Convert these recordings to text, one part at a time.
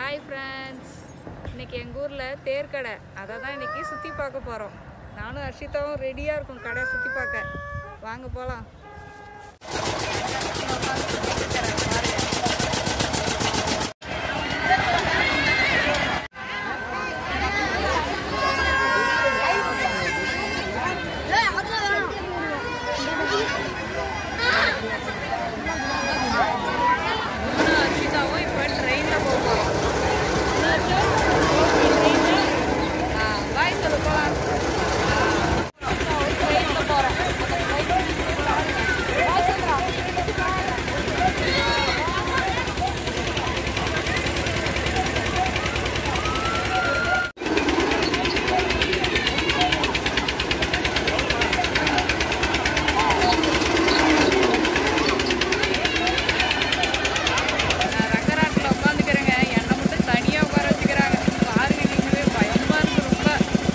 hi friends இன்னைக்கு எங்கள் ஊரில் தேர்க்கடை அதை தான் இன்னைக்கு சுற்றி பார்க்க போகிறோம் நானும் அர்ஷிதாவும் ரெடியாக இருக்கும் கடையை சுற்றி பார்க்க வாங்க போகலாம் நானும் அர்ஷிதாவும் இப்போ ட்ரெயினில் போக போகிறோம் பாய் சொல்லு போகலாம் ட்ரெயினில் போகிறேன் நான் ரங்கராட்டில் உட்காந்துக்கிறேங்க என்னை மட்டும் தனியாக உட்கார வச்சுக்கிறாங்க பாருங்க நீங்களே பயமாக இருக்கு ரொம்ப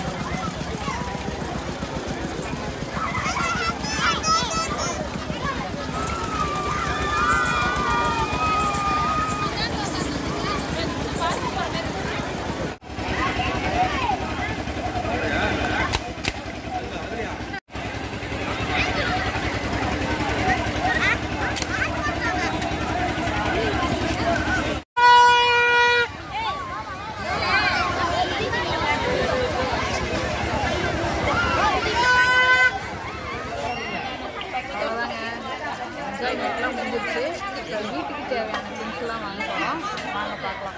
அவ்வளோதாங்க என்ஜாய்மெண்ட்லாம் முடிஞ்சிருச்சு இப்போ வீட்டுக்கு தேவையான திங்ஸ்லாம் வாங்க போகிறோம் வாங்க பார்க்கலாம்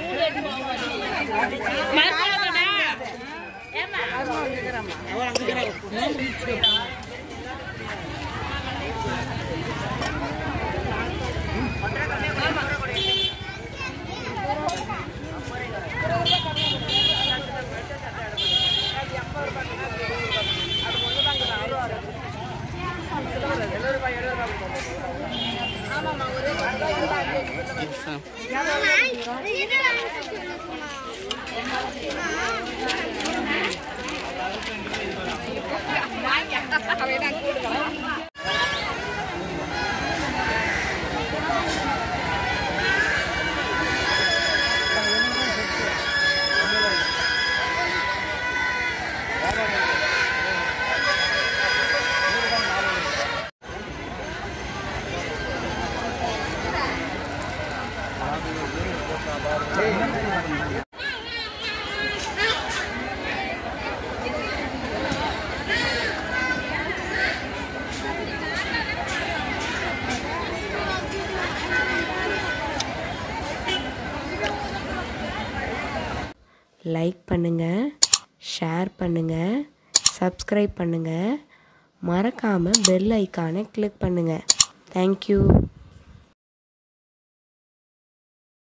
அதுவும் வந்துக்கிறேம்மா லைக் பண்ணுங்கள் ஷேர் பண்ணுங்கள் சப்ஸ்கிரைப் பண்ணுங்கள் மறக்காமல் பெல் ஐக்கானை கிளிக் பண்ணுங்கள் தேங்க்யூ